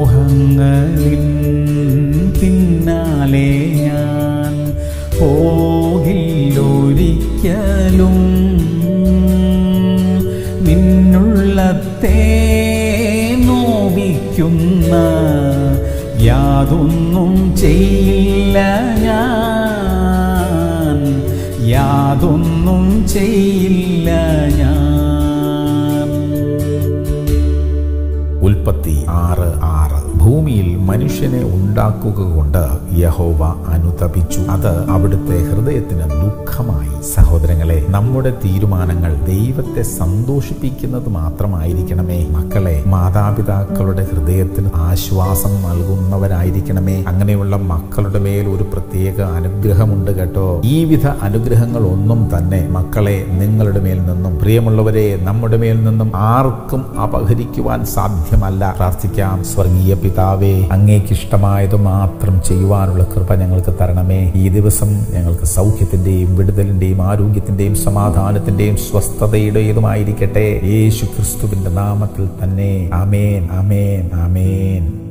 മോഹങ്ങളിൻ പിന്നാലെ ഞാൻ പോകില്ലൊരിക്കലും നിന്നുള്ളത്തെ നോവിക്കുന്ന യാതൊന്നും ചെയ്യില്ല ഞാൻ യാതൊന്നും ചെയ്യില്ല ഞാൻ ഉൽപ്പത്തി ആറ് ആറ് ഭൂമിയിൽ മനുഷ്യനെ ഉണ്ടാക്കുക കൊണ്ട് യഹോവ അനുതപിച്ചു അത് അവിടുത്തെ ഹൃദയത്തിന് ദുഃഖമായി സഹോദരങ്ങളെ നമ്മുടെ തീരുമാനങ്ങൾ ദൈവത്തെ സന്തോഷിപ്പിക്കുന്നത് മാത്രമായിരിക്കണമേ മക്കളെ മാതാപിതാക്കളുടെ ഹൃദയത്തിന് ആശ്വാസം നൽകുന്നവരായിരിക്കണമേ അങ്ങനെയുള്ള മക്കളുടെ മേൽ ഒരു പ്രത്യേക അനുഗ്രഹമുണ്ട് കേട്ടോ ഈ വിധ അനുഗ്രഹങ്ങൾ ഒന്നും തന്നെ മക്കളെ നിങ്ങളുടെ മേൽ നിന്നും പ്രിയമുള്ളവരെ നമ്മുടെ മേൽ നിന്നും ആർക്കും അപഹരിക്കുവാൻ സാധ്യമല്ല പ്രാർത്ഥിക്കാം സ്വർഗീയ പിതാവേ അങ്ങേക്ക് ഇഷ്ടമായത് മാത്രം ചെയ്യുവാനുള്ള കൃപ ഞങ്ങൾക്ക് തരണമേ ഈ ദിവസം ഞങ്ങൾക്ക് സൗഖ്യത്തിന്റെയും വിടുതലിന്റെയും ആരോഗ്യത്തിന്റെയും സമാധാനത്തിന്റെയും സ്വസ്ഥതയുടേതുമായിരിക്കട്ടെ യേശു ക്രിസ്തുവിന്റെ നാമത്തിൽ തന്നെ അമേൻ അമേൻ അമേൻ